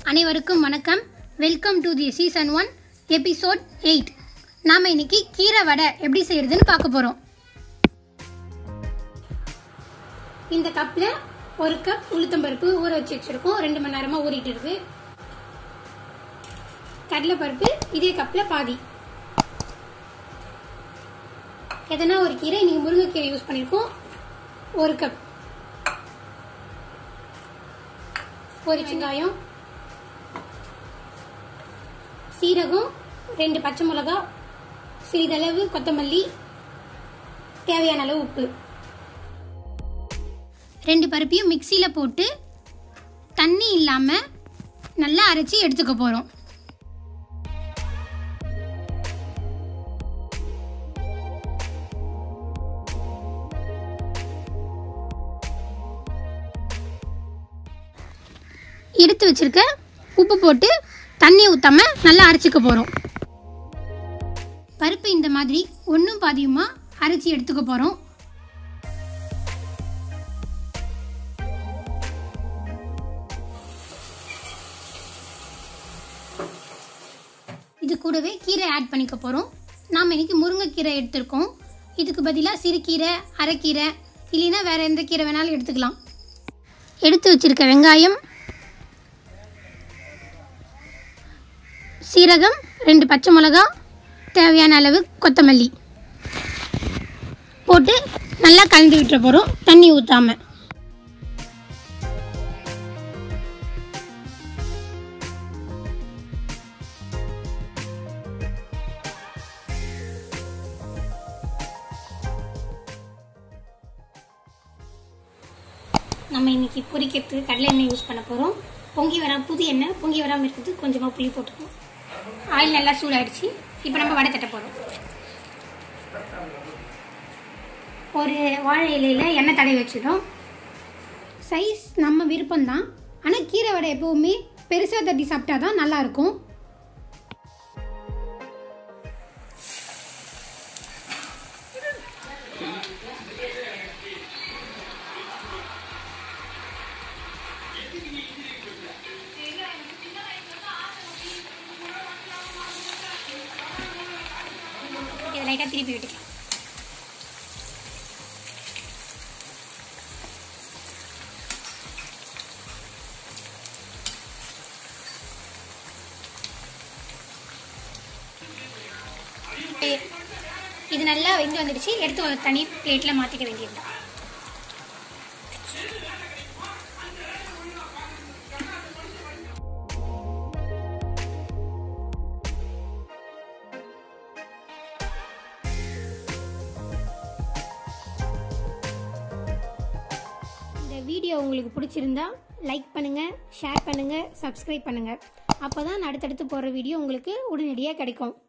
அனைவருக்கும் வணக்கம் welcome to the season one episode eight நாம் இன்னைக்கு கீரை வடை எப்படி செய்யறதுன்னு பார்க்க போகிறோம் இந்த கப்பில் ஒரு கப் உளுத்தம்பருப்பு ஊற வச்சு வச்சுருக்கோம் ரெண்டு மணி நேரமாக ஊறிட்டு இருக்கு கடலைப்பருப்பு இதே கப்பில் பாதி எதனா ஒரு கீரை இன்னைக்கு முருங்கைக்கீரை யூஸ் பண்ணியிருக்கோம் ஒரு கப் ஒரு வெங்காயம் சீரகம் ரெண்டு பச்சை மிளகா சிறிதளவு கொத்தமல்லி தேவையான அளவு உப்பு ரெண்டு பருப்பையும் மிக்சியில் போட்டு தண்ணி இல்லாமல் நல்லா அரைச்சி எடுத்துக்க போகிறோம் எடுத்து வச்சிருக்க உப்பு போட்டு தண்ணி ஊற்றாம நல்லா அரைச்சிக்க போகிறோம் பருப்பு இந்த மாதிரி ஒன்றும் பாதியுமா அரைச்சி எடுத்துக்க போகிறோம் இது கூடவே கீரை ஆட் பண்ணிக்க போகிறோம் நாம் இன்னைக்கு முருங்கைக்கீரை எடுத்திருக்கோம் இதுக்கு பதிலாக சிறுகீரை அரைக்கீரை இல்லைன்னா வேறு எந்த கீரை வேணாலும் எடுத்துக்கலாம் எடுத்து வச்சிருக்க வெங்காயம் சீரகம் ரெண்டு பச்சை மிளகா தேவையான அளவு கொத்தமல்லி போட்டு நல்லா கலந்து விட்டுற போகிறோம் தண்ணி ஊற்றாம நம்ம இன்னைக்கு பொரிக்கிறதுக்கு கடலை எண்ணெய் யூஸ் பண்ண போகிறோம் பொங்கி வர புது எண்ணெய் பொங்கி வராமல் இருக்கிறதுக்கு கொஞ்சமாக புளி போட்டுக்கணும் ஆயில் நல்லா சூடாயிடுச்சு இப்போ நம்ம வடை தட்ட போகிறோம் ஒரு வாழை இலையில் எண்ணெய் தடவி வச்சிடும் சைஸ் நம்ம விருப்பம்தான் ஆனால் கீரை வடை எப்போவுமே பெருசாக தட்டி சாப்பிட்டா தான் நல்லாயிருக்கும் இதை லைட்டாக திருப்பி விட்டுக்கலாம் இது நல்லா வெந்து வந்துடுச்சு எடுத்து ஒரு தனி பிளேட்டில் மாற்றிக்க வேண்டியது இந்த வீடியோ உங்களுக்கு பிடிச்சிருந்தா லைக் பண்ணுங்கள் ஷேர் பண்ணுங்கள் சப்ஸ்கிரைப் பண்ணுங்கள் அப்போ தான் அடுத்தடுத்து போடுற வீடியோ உங்களுக்கு உடனடியாக கிடைக்கும்